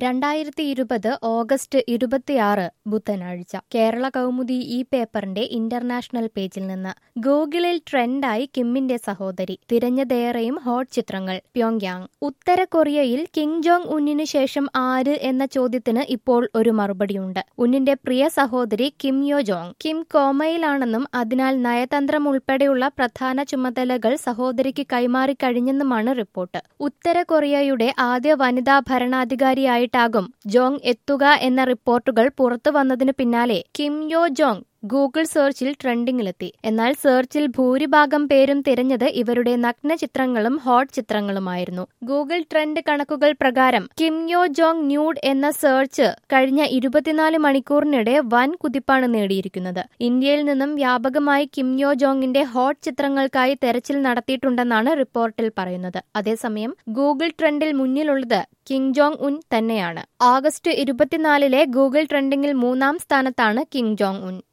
രണ്ടായിരത്തി ഇരുപത് ഓഗസ്റ്റ് ഇരുപത്തിയാറ് ബുധനാഴ്ച കേരള കൗമുദി ഈ പേപ്പറിന്റെ ഇന്റർനാഷണൽ പേജിൽ നിന്ന് ഗൂഗിളിൽ ട്രെൻഡായി കിമ്മിന്റെ സഹോദരി തിരഞ്ഞതേറെയും ഹോട്ട് ചിത്രങ്ങൾ പ്യോങ്യാങ് ഉത്തര കൊറിയയിൽ കിം ജോങ് ഉന്നിനു ശേഷം ആര് എന്ന ചോദ്യത്തിന് ഇപ്പോൾ ഒരു മറുപടിയുണ്ട് ഉന്നിന്റെ പ്രിയ സഹോദരി കിം യോ ജോങ് കിം കോമയിലാണെന്നും അതിനാൽ നയതന്ത്രം ഉൾപ്പെടെയുള്ള പ്രധാന ചുമതലകൾ സഹോദരിക്ക് കൈമാറിക്കഴിഞ്ഞെന്നുമാണ് റിപ്പോർട്ട് ഉത്തര കൊറിയയുടെ ആദ്യ വനിതാ ഭരണാധികാരിയായിട്ടാകും ജോങ് എത്തുക എന്ന റിപ്പോർട്ടുകൾ പുറത്തു വന്നതിനു പിന്നാലെ കിം യോ ജോങ് ഗൂഗിൾ സെർച്ചിൽ ട്രെൻഡിങ്ങിലെത്തി എന്നാൽ സെർച്ചിൽ ഭൂരിഭാഗം പേരും തിരഞ്ഞത് ഇവരുടെ നഗ്ന ചിത്രങ്ങളും ഹോട്ട് ചിത്രങ്ങളുമായിരുന്നു ഗൂഗിൾ ട്രെൻഡ് കണക്കുകൾ പ്രകാരം കിം യോ ജോങ് ന്യൂഡ് എന്ന സെർച്ച് കഴിഞ്ഞ ഇരുപത്തിനാല് മണിക്കൂറിനിടെ വൻ കുതിപ്പാണ് നേടിയിരിക്കുന്നത് ഇന്ത്യയിൽ നിന്നും വ്യാപകമായി കിം യോ ജോങ്ങിന്റെ ഹോട്ട് ചിത്രങ്ങൾക്കായി തെരച്ചിൽ നടത്തിയിട്ടുണ്ടെന്നാണ് റിപ്പോർട്ടിൽ പറയുന്നത് അതേസമയം ഗൂഗിൾ ട്രെൻഡിൽ മുന്നിലുള്ളത് കിം ജോങ് ഉൻ തന്നെയാണ് ഓഗസ്റ്റ് ഇരുപത്തിനാലിലെ ഗൂഗിൾ ട്രെൻഡിംഗിൽ മൂന്നാം സ്ഥാനത്താണ് കിം ജോങ് ഉൻ